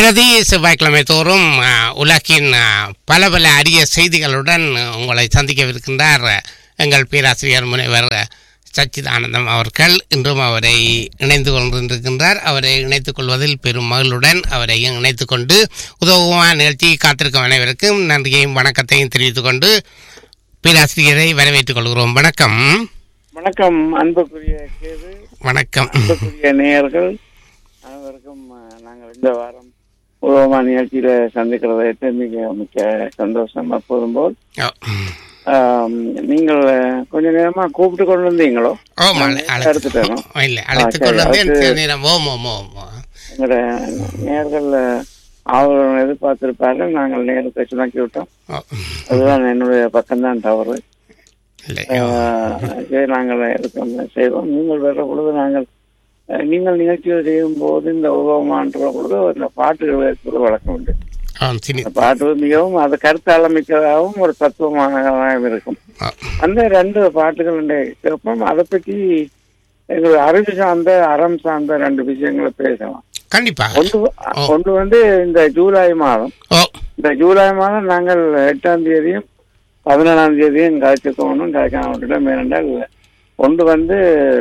பிரதி செவ்வாய்க்கிழமை தோறும் ஆ, உலகின் ஆ, பல பல அரிய செய்திகளுடன் உங்களை சந்திக்கவிருக்கின்றார் எங்கள் பேராசிரியர் முனைவர் சச்சிதானந்தம் அவர்கள் இன்றும் அவரை இணைந்து கொண்டிருக்கின்றார் அவரை இணைத்துக் கொள்வதில் பெரும் மகிழ்வுடன் அவரை இணைத்துக் கொண்டு உதவுமா நிகழ்ச்சி காத்திருக்கும் அனைவருக்கும் நன்றியையும் வணக்கத்தையும் தெரிவித்துக் கொண்டு பேராசிரியரை வரவேற்றுக் கொள்கிறோம் வணக்கம் வணக்கம் அன்புக்குரிய கேது வணக்கம் அன்புக்குரிய நேயர்கள் அனைவருக்கும் அஹ், நாங்கள் இந்த வாரம் உருவமா நிகழ்ச்சியில சந்திக்கிறதை மிக மிக்க சந்தோஷம் அப்போதும் போல் ஓ, ஆம், நீங்கள் அஹ், கொஞ்ச நேரமா கூப்பிட்டு கொண்டு வந்தீங்களோ ஓ நான் மலை அழைத்து எடுத்துட்டேனோ இல்லை அழைத்துக் சரி, கொண்டு வந்தேன் அடுத்து- சில நேரம் ஓம் ஓம் ஓம் ஓம். எங்களோட நேர்கள் அவர்கள் எதிர்பார்த்திருப்பார்கள் நாங்கள் நேரத்தை சுணக்கி விட்டோம் ஓ, அதுதான் என்னுடைய பக்கம்தான் தவறு இல்லை ஆஹ், சரி நாங்கள் இருக்கோம் செய்வோம் நீங்கள் வர்ற பொழுது நாங்கள் அஹ், நீங்கள் நிகழ்ச்சிகள் செய்யும் போது இந்த உருவமான்ற பொழுது இந்த பாட்டுகள் வைப்பது வழக்கம் உண்டு ஆ சினி அந்த பாட்டு மிகவும் அது கருத்தாள மிக்கதாகவும் ஒரு தத்துவமானதாகவும் இருக்கும் ஆ, அந்த ரெண்டு பாட்டுகள் கேட்போம் அதை பற்றி எங்களுக்கு அறிவு சார்ந்த அறம் சார்ந்த ரெண்டு விஷயங்களை பேசலாம் கண்டிப்பாக ஒன்று ஒன்று வந்து இந்த ஜூலை மாதம் ஓ இந்த ஜூலை மாதம் நாங்கள் எட்டாம் தேதியும் பதினேழாம் தேதியும் காய்ச்சிக்கணும் காய்க்காம விட்டுட்டோம் ஏனென்றால் ஒன்று வந்து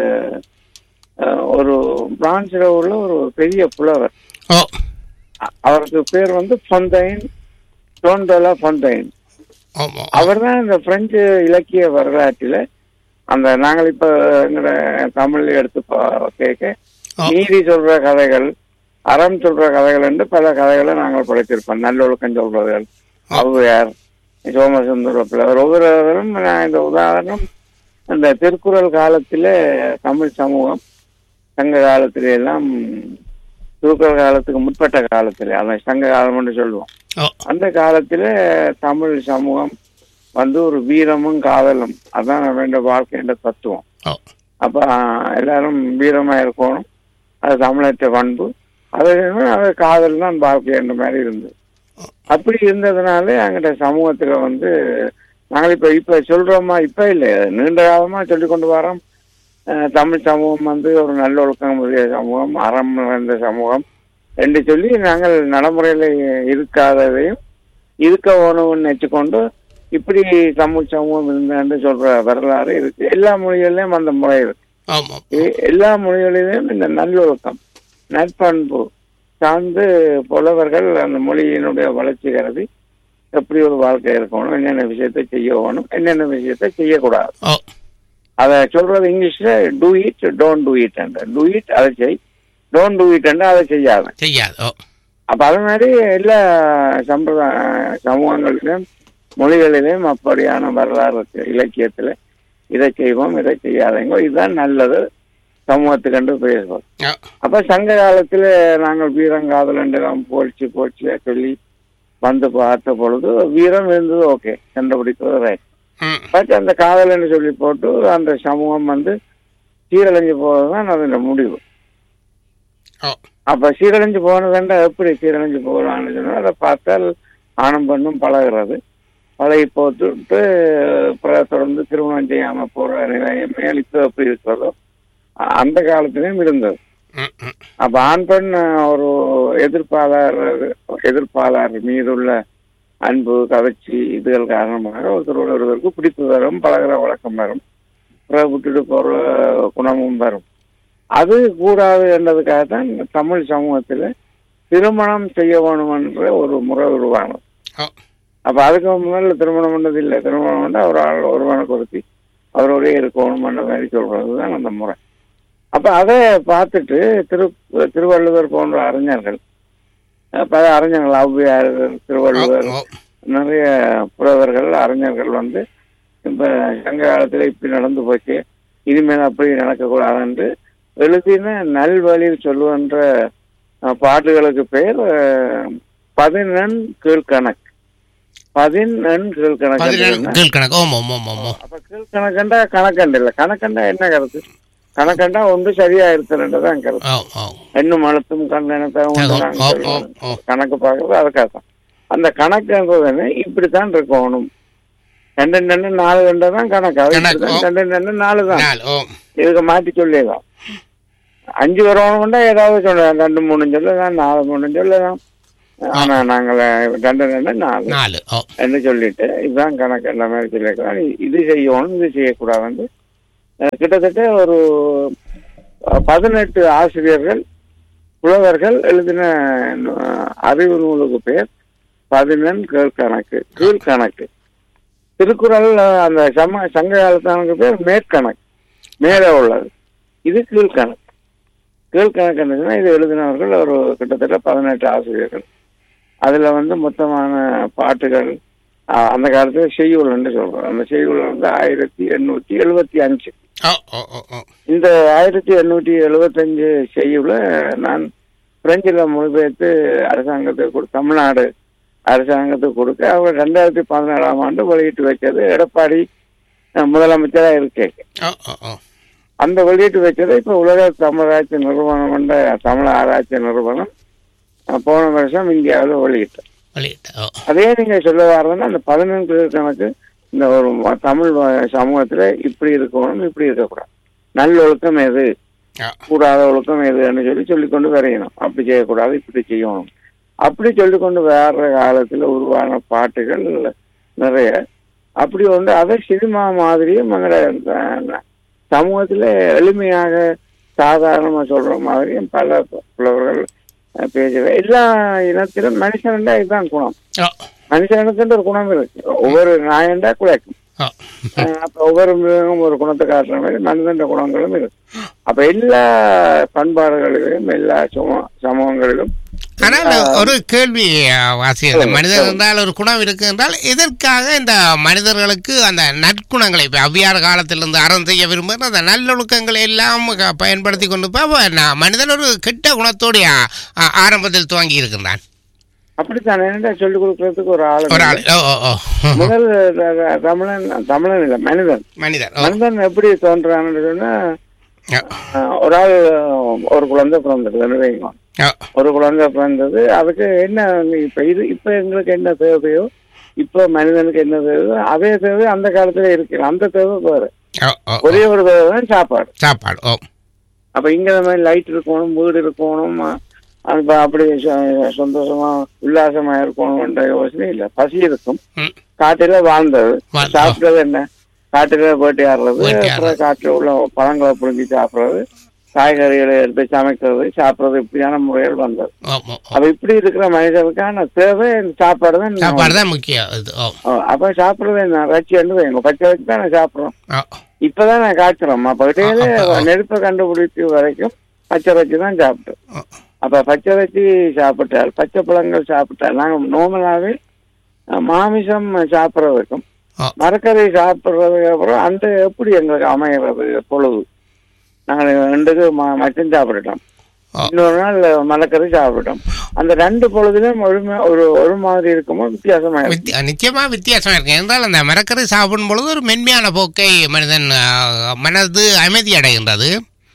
அஹ், ஒரு பிரான்சில் உள்ள ஒரு பெரிய புலவர் ஓ அ- அவருக்கு பேர் வந்து பொந்தைன் டோன்டோலா பொந்தைன் ஓம் ஓ அவர் தான் இந்த பிரெஞ்சு இலக்கிய வரலாற்றில் அந்த நாங்கள் இப்போ எங்களோட தமிழ்ல எடுத்து பா- கேட்க ஓ. நீதி சொல்ற கதைகள் அறம் சொல்ற கதைகள் என்று பல கதைகளை நாங்கள் படைத்திருப்போம் நல்லொழுக்கம் சொல்றதுகள் ஔவையார் சோமசுந்தர பிள்ளவர் ஒவ்வொருவரும் நான் இந்த உதாரணம் அந்த திருக்குறள் காலத்திலே தமிழ் சமூகம் சங்க காலத்திலே எல்லாம் திருக்குறள் காலத்துக்கு முற்பட்ட காலத்திலே அதை சங்க காலம் என்று சொல்லுவோம் ஓ அந்த காலத்துல தமிழ் சமூகம் வந்து ஒரு வீரமும் காதலும் அதான் வேண்ட வாழ்க்கைன்ற தத்துவம் ஓ அப்ப ஆஹ், எல்லாரும் வீரமா இருக்கணும் அது தமிழற்ற பண்பு அது என்னன்னா, அது காதல் தான் வாழ்க்கைன்ற மாதிரி இருந்தது அப்படி இருந்ததுனால எங்கிட்ட சமூகத்துல வந்து நாங்கள் இப்ப இப்ப சொல்றோமா இப்ப இல்லை நீண்ட காலமா சொல்லி கொண்டு வரோம் அஹ், தமிழ் சமூகம் வந்து ஒரு நல்லொழுக்கம் உடைய சமூகம் அறம் நிறைந்த சமூகம் என்று சொல்லி நாங்கள் நடைமுறையில இருக்காததையும் இருக்க வேணும்னு நினைச்சுக்கொண்டு இப்படி தமிழ் சமூகம் இருந்தான்னு சொல்ற வரலாறு இருக்கு எல்லா மொழிகளிலும் அந்த முறை இருக்கு ஓம் ஓம் எ- எல்லா மொழிகளிலும் இந்த நல்லொழுக்கம் நற்பண்பு சார்ந்து புலவர்கள் அந்த மொழியினுடைய வளர்ச்சி கருதி எப்படி ஒரு வாழ்க்கை இருக்கணும் என்னென்ன விஷயத்தை செய்ய வேணும் என்னென்ன விஷயத்தை செய்யக்கூடாது ஓ அதை சொல்றது இங்கிலீஷ்ல do it don't do it do it அதை செய் டோன்ட் டூ இட் அதை செய்யாத செய்யாது ஓ அப்ப அது மாதிரி எல்லா சம்பிரதாய சமூகங்களிலும் மொழிகளிலும் அப்படியான வரலாறு இருக்கு இலக்கியத்துல இதை செய்வோம் இதை செய்யாதீங்க இதுதான் நல்லது சமூகத்துக்கண்டு பேசுவோம் ஓ அப்ப சங்க காலத்துல நாங்கள் வீரங்காதல் எல்லாம் போச்சு போச்சு சொல்லி வந்து பார்த்த பொழுது வீரம் இருந்தது ஓகே கண்டுபிடிக்கிறது ரைட் ம் பட் அந்த காதல்னு சொல்லி போட்டு அந்த சமூகம் வந்து சீரழிஞ்சு போவதுதான் அதோட முடிவு ஓ அப்ப சீரழிஞ்சு போனதுண்டா எப்படி சீரழிஞ்சு போகலான்னு சொன்னா அதை பார்த்தால் ஆணும் பெண்ணும் பழகிறது பழகி போட்டுட்டு பிறகு தொடர்ந்து திருமணம் செய்யாம போற நிலையம் மேல் இப்ப எப்படி இருக்கிறதோ அ- அந்த காலத்திலையும் இருந்தது ம் ம் அப்ப ஆண் பெண் ஒரு எதிர்ப்பாளர் எதிர்ப்பாளர் மீதுள்ள அன்பு கவர்ச்சி இதுகள் காரணமாக ஒருத்தர் ஒருவருக்கு பிடிப்பு வரும் பழகுற வழக்கம் வரும் பிறகு விட்டுட்டு போற குணமும் வரும் அது கூடாது என்றதுக்காக தான் தமிழ் சமூகத்தில் திருமணம் செய்ய வேணும் என்ற ஒரு முறை உருவானது ஓ அப்ப அதுக்கு முன்னால திருமணம் பண்ணது இல்லை திருமணம் பண்ணா ஒரு ஆள் ஒருவனை கொடுத்தி அவரோடய இருக்கணும் என்ற மாதிரி சொல்றதுதான் அந்த முறை அப்ப அதை பார்த்துட்டு திரு திருவள்ளுவர் போன்ற அறிஞர்கள் அஹ் பல அறிஞர்கள் ஔவையார் திருவள்ளுவர் ஓ நிறைய புலவர்கள் அறிஞர்கள் வந்து இப்ப சங்க காலத்துல இப்படி நடந்து போச்சு இனிமேல் அப்படி நடக்கக்கூடாது என்று எழுதின நல்வழியில் சொல்லுகின்ற அஹ், பாட்டுகளுக்கு பெயர் அஹ், பதினெண் கீழ்கணக்கு பதினெண் கீழ்கணக்கு பதினேழு கீழ்கணக்கு ஓம் ஓம் ஓம் ஓம் ஓம் அப்ப கீழ்கணக்கண்டா கணக்கண்டு இல்ல கணக்கண்டா என்ன கருத்து கணக்கண்டா ஒன்று சரியா இருக்கிறன்றதான் கருத்து ஓ ஓ எண்ணும் அழுத்தும் கண்ணெனத்தாகவும் தகும். ஓ, ஓ, ஓ. கணக்கு பார்க்கறது அதுக்காக தான் அந்த கணக்குன்றது இப்படித்தான் இருக்கணும் ரெண்டு ரெண்டு நாலு ரெண்டு தான் கணக்கு அது கணக்கு, இப்படித்தான் ஓ. ரெண்டு ரெண்டு நாலு தான் நாலு ஓ இதுக்கு மாற்றி சொல்லிடலாம் அஞ்சு வரணும்னா ஏதாவது சொல்லலாம் ரெண்டு மூணு சொல்லலாம் நாலு மூணு சொல்லலாம் ஆனா நாங்கள் ரெண்டு ரெண்டு நாலு நாலு ஓ என்று சொல்லிட்டு இதுதான் கணக்கு என்ற மாதிரி சொல்லியிருக்கிறோம் இது செய்யணும் இது செய்யக்கூடாது அஹ் கிட்டத்தட்ட ஒரு அஹ், பதினெட்டு ஆசிரியர்கள் புலவர்கள் எழுதின அஹ், அறிவு நூலுக்கு பேர் பதினெண் கீழ்கணக்கு கீழ்கணக்கு திருக்குறள் அஹ், அந்த சம சங்க காலத்தானுக்கு பேர் மேற்கணக்கு மேலே உள்ளது இது கீழ்கணக்கு கீழ்கணக்கு இருந்துச்சுன்னா இது எழுதினவர்கள் ஒரு கிட்டத்தட்ட பதினெட்டு ஆசிரியர்கள் அதுல வந்து மொத்தமான பாட்டுகள் அஹ், அந்த காலத்துல செய்யுள்னு சொல்றோம் அந்த செய்யுள் வந்து ஆயிரத்தி எண்ணூத்தி எழுபத்தி அஞ்சு ஓ ஓ ஓ ஓ இந்த ஆயிரத்தி எண்ணூத்தி எழுபத்தஞ்சு செய்யுள நான் பிரெஞ்சில் மொழிபெயர்த்து அரசாங்கத்துக்கு கொடு தமிழ்நாடு அரசாங்கத்துக்கு கொடுக்க அவர் ரெண்டாயிரத்தி பதினேழாம் ஆண்டு வெளியிட்டு வச்சது எடப்பாடி அஹ், முதலமைச்சரா இருக்கேன் ஓ ஓ ஓ அந்த வெளியிட்டு வச்சதை இப்ப உலக தமிழராட்சி நிறுவனம் என்ற தமிழ் ஆராய்ச்சி நிறுவனம் அஹ், போன வருஷம் இந்தியாவில் வெளியிட்டது வெளியிட்ட ஓ அதே நீங்க சொல்ல வர்றதுன்னா அந்த பதினெண்டு கணக்கு இந்த ஒரு ம- தமிழ் வ- சமூகத்துல இப்படி இருக்கணும் இப்படி இருக்கக்கூடாது நல்லொழுக்கம் எது ஓ கூடாத ஒழுக்கம் எதுன்னு சொல்லி சொல்லிக்கொண்டு வரையணும் அப்படி செய்யக்கூடாது இப்படி செய்யணும் அப்படி சொல்லிக்கொண்டு வர்ற காலத்துல உருவான பாட்டுகள் நிறைய அப்படி வந்து அதை சினிமா மாதிரியும் எங்களோட அஹ், சமூகத்துல எளிமையாக சாதாரணமா சொல்ற மாதிரியும் பல புலவர்கள் அஹ், பேசுகிற எல்லா இனத்திலும் மனுஷன்டா இதுதான் குணம் ஓ மனுஷனுக்குன்ற ஒரு குணம் இருக்கு ஒவ்வொரு நாயண்டா குலைக்கும் ஓ அஹ் அப்ப ஒவ்வொரு மிருகம் ஒரு குணத்தை காட்டுற மாதிரி மனிதன்ற குணங்களும் இருக்கு அப்ப எல்லா பண்பாடுகளிலும் எல்லா சமூக சமூகங்களிலும் ஆனால் ஒரு கேள்வி அஹ், வாசியது மனிதர் என்றால் ஒரு குணம் இருக்கு என்றால் எதற்காக இந்த மனிதர்களுக்கு அந்த நற்குணங்களை இப்போ அவ்வியார காலத்திலிருந்து அறம் செய்ய விரும்புகிற அந்த நல்லொழுக்கங்களை எல்லாம் க- பயன்படுத்தி கொண்டு போய் அப்ப நான் மனிதன் ஒரு கெட்ட குணத்தோடு ஆ- ஆ- ஆரம்பத்தில் துவங்கி இருக்கின்றான் அப்படித்தான் என்ன சொல்லிக் கொடுக்கறதுக்கு ஒரு ஆள் ஒரு ஆள் ஓ ஓ ஓ முதல் த- த- தமிழன் தமிழன் இல்ல மனிதன் மனிதன் ஓ மனிதன் எப்படி தோன்றான்னு சொன்னா ஓ, அஹ், ஒரு ஆள் ஒரு குழந்தை பிறந்தது வைங்க ஓ ஒரு குழந்தை பிறந்தது அதுக்கு என்ன இப்ப இது இப்ப எங்களுக்கு என்ன தேவையோ இப்ப மனிதனுக்கு என்ன தேவையோ அதே தேவை அந்த காலத்துல இருக்கு அந்த தேவை வேறு ஓ ஓ ஒரே ஒரு தேவை தான் சாப்பாடு சாப்பாடு ஓ அப்ப இங்க இந்த மாதிரி லைட் இருக்கணும் வீடு இருக்கணும் அப்ப அப்படி ச- சந்தோஷமா உல்லாசமா இருக்கணும்ன்ற யோசனை இல்ல பசி இருக்கும் ம் காட்டுல வாழ்ந்தது வாழ்- சாப்பிட்டது என்ன காட்டுல வேட்டையாடுறது வேட்டையாடுறது. அப்புறம் காட்டுல உள்ள பழங்களை புரிஞ்சு சாப்பிடுறது காய்கறிகளை எடுத்து சமைக்கிறது சாப்பிடுறது இப்படியான முறைகள் வந்தது ஓ ஓ ஓ. அப்ப இப்படி இருக்கிற மனிதனுக்கான தேவை இந்த சாப்பாடு தான் சாப்பாடு தான் முக்கியம் இது ஓ ஓ, அப்ப சாப்பிடுறது என்ன ரச்சி வந்து எங்க பச்சை வச்சு தான் நான் சாப்பிடுறோம் ஓ இப்பதான் நான் காய்ச்சுறோம் அப்ப இடையில ஆ, ஆ, ஆ. நெருப்பை கண்டுபிடிக்க வரைக்கும் பச்சை வச்சு தான் சாப்பிட்டோம் ஓ அப்ப பச்சை வச்சு சாப்பிட்டால் பச்சை பழங்கள் சாப்பிட்டால் நாங்க நார்மலாவே அஹ், மாமிசம் சாப்பிட்றதுக்கும் ஓ மரக்கறி சாப்பிட்றதுக்கு அப்புறம் அந்த எப்படி எங்களுக்கு அமைகிறது பொழுது நாங்கள் ரெண்டுக்கு ம- மட்டன் சாப்பிட்டுட்டோம் ஓ இன்னொரு நாள் மரக்கறி சாப்பிட்டோம் அந்த ரெண்டு பொழுதுலையும் ஒரு மா- ஒரு ஒரு மாதிரி இருக்குமோ வித்தியாசமா இருக்கும் வித்தியா நிச்சயமா வித்தியாசம் இருக்கு என்றால் அந்த மரக்கறி சாப்பிடும் பொழுது ஒரு மென்மையான போக்கை மனிதன் ஆ, மனது அமைதி அடைகின்றது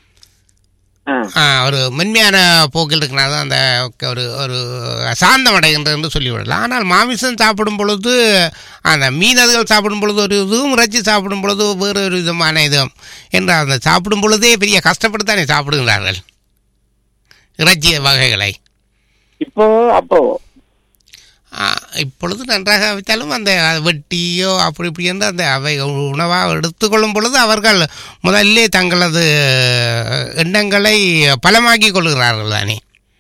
ஆ. ஆ, ஒரு மென்மையான போக்கில் இருக்கிறனால அந்த ஒரு ஒரு சாந்தம் அடைகின்றது என்று சொல்லிவிடலாம் ஆனால் மாமிசம் சாப்பிடும் பொழுது அந்த மீனதுகள் சாப்பிடும் பொழுது ஒரு இதுவும் இறைச்சி சாப்பிடும் பொழுது வேறு ஒரு விதமான இதுவும் என்று அந்த சாப்பிடும் பொழுதே பெரிய கஷ்டப்பட்டுத்தானே சாப்பிடுகிறார்கள் இறைச்சி வகைகளை இப்போ அப்போ ஆ, இப்பொழுது நன்றாக வைத்தாலும் அந்த வெட்டியோ அப்படி இப்படி என்று அந்த அவை உணவாக எடுத்துக்கொள்ளும் பொழுது அவர்கள் முதல்ல தங்களது எண்ணங்களை பலமாக்கி கொள்கிறார்கள் தானே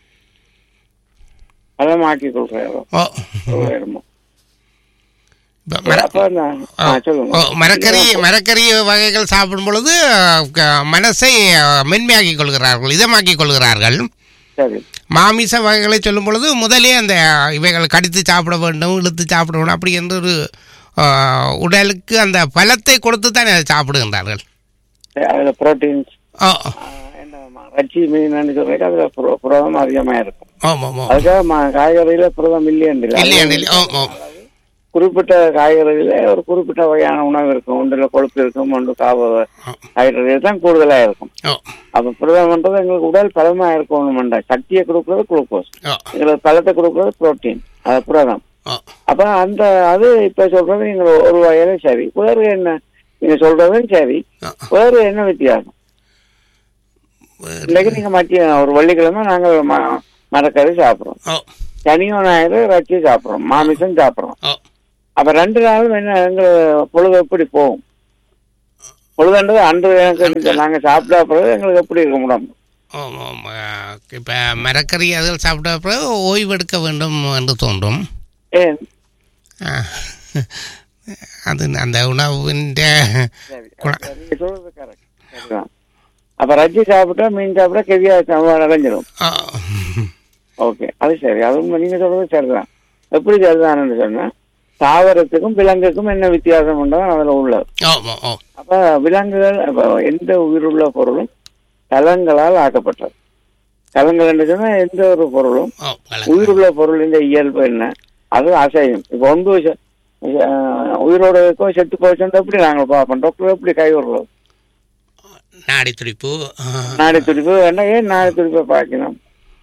பதமாக்கி கொள்றாரோ ஓ சொல்லுமோ இப்ப மர அப்ப நான் ஆ, சொல்லுங்க ஓ, மரக்கறி மரக்கறி வகைகள் சாப்பிடும் பொழுது க- மனசை மென்மையாக்கி கொள்கிறார்கள் இதமாக்கி கொள்கிறார்கள் சரி மாமிச வகைகளை சொல்லும் பொழுது முதலே அந்த இவைகள் கடித்து சாப்பிட வேண்டும் இழுத்து சாப்பிட வேண்டும் அப்படி என்று ஒரு ஆ, உடலுக்கு அந்த பலத்தை கொடுத்து தான் அதை சாப்பிடுகின்றார்கள் அதுல புரோட்டீன்ஸ் ஓ என்ன ரச்சி மீன் சொல்றதுக்கு அதுல புரோ- புரதம் அதிகமா இருக்கும் ஆமாம் ஆமாம் அதுக்காக ம- காய்கறியில புரதம் இல்லையன் இல்லையா இல்லை ஓ ஓ குறிப்பிட்ட காய்கறியில ஒரு குறிப்பிட்ட வகையான உணவு இருக்கும் ஒன்றுல கொழுப்பு இருக்கும் ஒன்று காவ ஹைட்ரேட் தான் கூடுதலா இருக்கும் ஓ அப்ப புரதம்ன்றது எங்களுக்கு உடல் பலமா இருக்கணும் சக்தியை கொடுக்கறது குளுக்கோஸ் ஓ எங்களுக்கு பலத்தை கொடுக்கறது புரோட்டீன் அது புரதம் ஓ அப்ப அந்த அது இப்ப சொல்றது நீங்க ஒரு வகையில சரி வேறு என்ன நீங்க சொல்றதும் சரி ஓ. வேறு என்ன வித்தியாசம் இன்னைக்கு நீங்க மத்திய ஒரு வெள்ளிக்கிழமை நாங்கள் ம- மரக்கறி சாப்பிடுறோம் ஓ சனியோ ஞாயிறு இறைச்சி சாப்பிட்றோம் மாமிசம் சாப்பிட்றோம் ஓ அப்ப ரெண்டு நாளும் என்ன எங்க பொழுது எப்படி போகும் பொழுதுன்றது அன்று எனக்கு நாங்க சாப்பிட்டா பிறகு எங்களுக்கு எப்படி இருக்க முடியும் ஓம் ஓம் இப்போ மரக்கறி அதில் சாப்பிட்ட பிறகு ஓய்வெடுக்க வேண்டும் என்று தோன்றும் ஏன் ஆ, அது அந்த உணவின் சரி அப்ப நீங்க சொல்றது கரெக்ட் சரிதான் அப்ப ரஜ்ஜி சாப்பிட்டா மீன் சாப்பிட்டா கெவியா அடைஞ்சிடும் ஓகே அது சரி அதுவும் நீங்க சொல்றது சரிதான் எப்படி சரிதான்னு சொன்னா தாவரத்துக்கும் விலங்குக்கும் என்ன வித்தியாசம் உண்டோ அதுல உள்ளது ஓ ஓ அப்ப விலங்குகள் அப்ப எந்த உயிருள்ள பொருளும் கலங்களால் ஆக்கப்பட்டது கலங்கள் என்று சொன்னா எந்த ஒரு பொருளும் ஓ வழக்கம். உயிருள்ள பொருளின் இயல்பு என்ன அது அசையும் இப்ப ஒன்று செ- அஹ் உயிரோட இருக்கோ செத்து போச்சுன்னு எப்படி நாங்கள் பார்ப்போம் டாக்டர் எப்படி கை விடுறது நாடி துடிப்பு ஆ, நாடி துடிப்பு என்ன ஏன் நாடி துடிப்பை பார்க்கணும்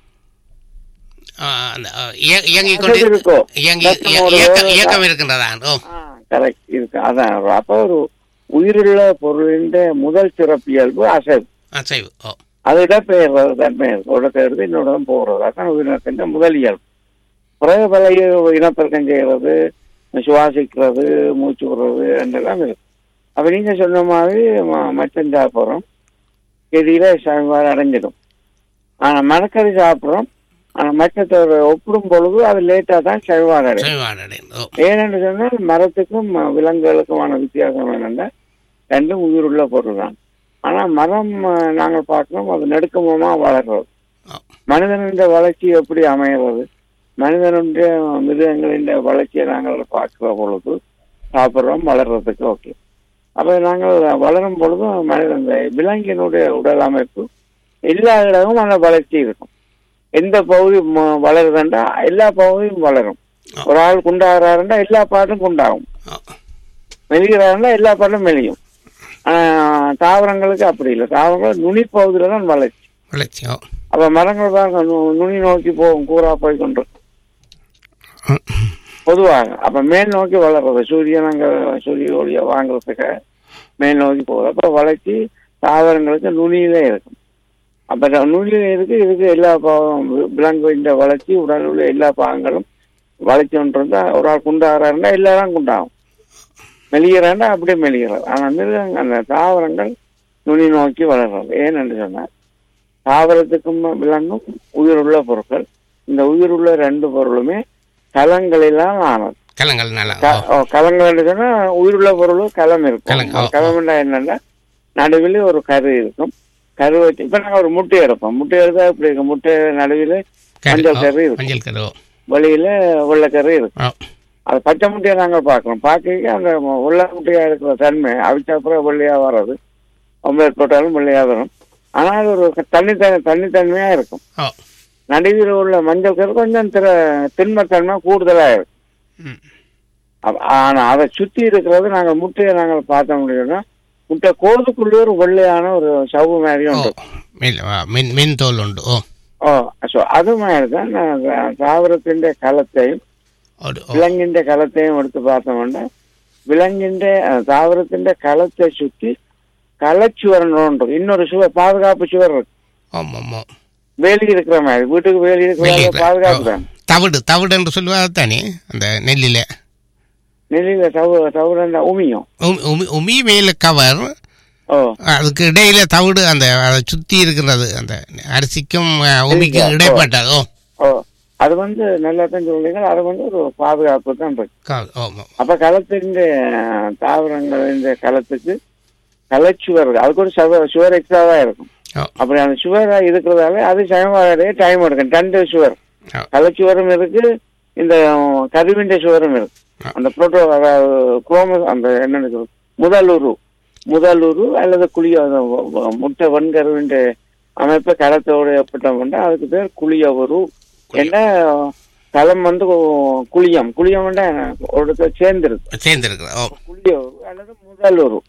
ஆ, அந்த ஆ, இய- இயங்கிக் கொண்டு அசைவு இருக்கோ? இயங்கி ரத்தம் இய- ஓடுதோ? இயக்கம் இயக்கம் இருக்கின்றதா ஓ கரெக்ட் இருக்கு அதான் அப்ப ஒரு உயிருள்ள பொருளின் முதல் சிறப்பியல்பு அசைவு அசைவு ஓ அது இடப்பெயர்றது தன்மை இருக்கு இடப்பெயர்றது இன்னொரு போகிறது அதான் உயிரினத்தின் முதல் இயல்பு பிறகு பல இய- இனப்பெருக்கம் செய்கிறது சுவாசிக்கிறது மூச்சு விடுறது என்றெல்லாம் இருக்கு அப்ப நீங்க சொன்ன மாதிரி ம- மட்டன் சாப்பிட்றோம் கெதியில சமன்பாடு அடைஞ்சிடும் ஆனா மரக்கறி சாப்பிட்றோம் ஆனா மற்றத்தோட ஒப்பிடும் பொழுது அது லேட்டா தான் சமன்பாடு அடையும் செவிவாடடைந்து ஓ ஏனென்று சொன்னால் மரத்துக்கும் ம- விலங்குகளுக்குமான வித்தியாசம் என்னென்னா ரெண்டும் உயிருள்ள பொருள் தான் ஆனா மரம் அஹ், நாங்கள் பார்க்கிறோம் அது நெடுக்கமமா வளர்றது ஓ மனிதனுடைய வளர்ச்சி எப்படி அமைகிறது மனிதனுடைய மிருகங்களின் வளர்ச்சியை நாங்கள் பார்க்கிற பொழுது சாப்பிட்றோம் வளர்றதுக்கு ஓகே அப்ப நாங்கள் வளரும் பொழுதும் மனிதன் இந்த விலங்கினுடைய உடல் அமைப்பு எல்லா இடமும் அந்த வளர்ச்சி இருக்கும் எந்த பகுதி ம- வளருதுண்டா எல்லா பகுதியும் வளரும் ஒரு ஆள் குண்டாகிறாருண்டா எல்லா பாட்டும் குண்டாகும் ஓ மெலிகிறாருண்டா எல்லா பாட்டும் மெலியும் ஆனா தாவரங்களுக்கு அப்படி இல்லை தாவரங்கள் நுனி பகுதியில தான் வளர்ச்சி வளர்ச்சி ஓ அப்ப மரங்கள் பாருங்க நு- நுனி நோக்கி போகும் கூறா போய் கொண்டு பொதுவாக அப்ப மேல் நோக்கி வளர்றது சூரியன் அங்க சூரிய ஒளியை வாங்குறதுக்கு மேல் நோக்கி போகுது அப்ப வளர்ச்சி தாவரங்களுக்கு நுனியிலே இருக்கும் அப்ப இந்த நுனியில இருக்கு இதுக்கு எல்லா பாவம் விலங்கு இந்த வளர்ச்சி உடலில் உள்ள எல்லா பாகங்களும் வளர்ச்சி ஒன்று இருந்தா ஒரு ஆள் குண்டாகிறாருன்னா எல்லாரும் குண்டாகும் மெலிகிறாண்டா அப்படியே மெலிகிறது ஆனா மிருகங்க அந்த தாவரங்கள் நுனி நோக்கி வளர்றது ஏன்னு சொன்னார் தாவரத்துக்கும் விலங்கும் உயிருள்ள பொருட்கள் இந்த உயிருள்ள ரெண்டு பொருளுமே கலங்களிலாம் ஆனது கலங்கள் நல்லா க- ஓ ஓ, கலங்கள் சொன்னா உயிருள்ள பொருளும் களம் இருக்கும் கலம், ஓ, ஓ. களம்னா என்னன்னா நடுவில் ஒரு கரு இருக்கும் கரு வச்சு இப்ப நாங்க ஒரு முட்டை எடுப்போம் முட்டை எடுத்தா இப்படி இருக்கும் முட்டை நடுவில் கரு மஞ்சள் ஓ, கரு இருக்கும் மஞ்சள் கரு ஓ வெளியில வெள்ளைக்கரு இருக்கும் ஓ அது பச்சை முட்டையை நாங்கள் பார்க்கறோம் பார்க்க அந்த வெள்ளை முட்டையா இருக்கிற தன்மை அவிச்ச அப்புறம் வெள்ளையா வர்றது ஒம்பது போட்டாலும் வெள்ளையா வரும் ஆனால் அது ஒரு தண்ணி தண்ணித்தன்மையா இருக்கும் ஓ நடுவில் உள்ள மஞ்சள் கரு கொஞ்சம் திற திண்மத்தன்மை கூடுதலா இருக்கும் ம் அப்ப- ஆனா அதை சுத்தி இருக்கிறது நாங்க முட்டையை நாங்கள் பார்த்த முடியும்னா முட்டை கோதுக்குள்ளே ஒரு வெள்ளையான ஒரு சவ்வு மாதிரியும் ஓ உண்டு மின் ஆ, மின் மின் தோல் உண்டு ஓ ஓ ஸோ அது மாதிரி தான் நான் தாவரத்தின் களத்தையும் ஒரு ஓ விலங்கின் களத்தையும் எடுத்து பார்த்தோம்னா விலங்கின் தாவரத்தின் களத்தை சுத்தி களச்சுவரன் ஒன்று இன்னொரு சுவர் பாதுகாப்பு சுவர் இருக்கு ஆமாம் ஆமாம் வேலி இருக்கிற மாதிரி வீட்டுக்கு வேலி இருக்கிற வெளியே மாதிரி பாதுகாப்பு தான் தவிடு தவிடு என்று சொல்லுவாங்க தானே அந்த நெல்லில் நெல்லியில தவு தவுரண்டா உமியும் உமி உமி- உமி மேல கவர் ஓ அதுக்கு இடையில தவிடு அந்த அதை சுற்றி இருக்கிறது அந்த அரிசிக்கும் அஹ், உமிக்கும் ஓ. இடைப்பட்டது ஓ ஓ அது வந்து நல்லா தான் சொல்றீங்க அது வந்து ஒரு பாதுகாப்பு தான் இருக்கு கா- ஆமாம் அப்ப களத்தின் தாவரங்களின் களத்துக்கு கலச்சுவர் இருக்கு. அதுக்கு ஒரு சுவர் சுவர் எக்ஸ்ட்ராவா இருக்கும் ஓ அப்படி அந்த சுவர் இருக்கிறதால அது சமமாக டைம் எடுக்கும் ரெண்டு சுவர் ஓ கலச்சுவரும் இருக்கு இந்த கருவிண்ட சுவரும் இருக்கு ஆ. அந்த புரோட்டோ குரோம அந்த என்னன்னு சொல்றது முதலுரு முதலுரு அல்லது குழிய அந்த வ- வ- முட்டை வன்கருவிண்ட அமைப்பை களத்தோடு ஏற்பட்டோம்னா அதுக்கு பேர் குழியவரு என்ன களம் வந்து குழியம் குழியம் ஒரு இடத்துல சேர்ந்துருக்கு சேர்ந்துருக்குது ஓ குழியவரு அல்லது முதலுரு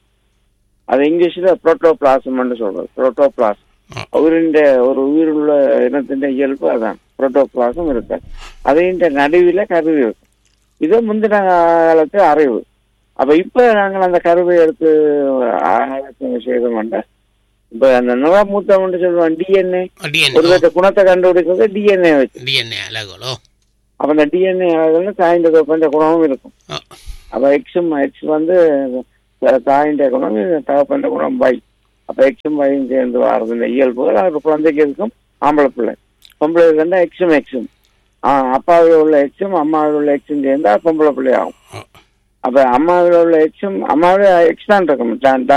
அது இங்கிலீஷ்ல புரோட்டோபிளாசம்னு சொல்றது புரோட்டோபிளாஸ் ஆ. அவருடைய ஒரு உயிருள்ள இனத்தின் இயல்பு அதான் புரோட்டோபிளாசம் இருக்கு அதையின் நடுவில கருவி இருக்கு இது முந்தின காலத்து அறிவு அப்ப இப்ப நாங்கள் அந்த கருவை எடுத்து ஆராய்ச்சி செய்தோம்னா இப்ப அந்த நிறமூத்தம் சொல்லுவோம் டிஎன்ஏ டிஎன்ஏ ஒரு வித குணத்தை கண்டுபிடிக்கிறது டிஎன்ஏ வச்சு டிஎன்ஏ அலகுலோ அப்ப அந்த டிஎன்ஏ தாய்ந்த தகப்பன்ற குணமும் இருக்கும் ஓ, அப்ப எக்ஸும் எக்ஸ் வந்து தாயின்ற குணம் இது தகப்பன்ற குணம் பை அப்ப எக்ஸும் பையும் சேர்ந்து வர்றது இந்த இயல்புகள் அது குழந்தைக்கு இருக்கும் ஆம்பளை பிள்ளை பொம்பளை இருந்தா எக்ஸும் எக்ஸும் அப்பாவில் உள்ள எக்ஸும் அம்மாவில் உள்ள எக்ஸும் சேர்ந்தா பொம்பளை பிள்ளை ஆகும் ஓ. அப்ப அம்மாவில் உள்ள எக்ஸும் அம்மாவில எக்ஸ் தான் இருக்கும் தான்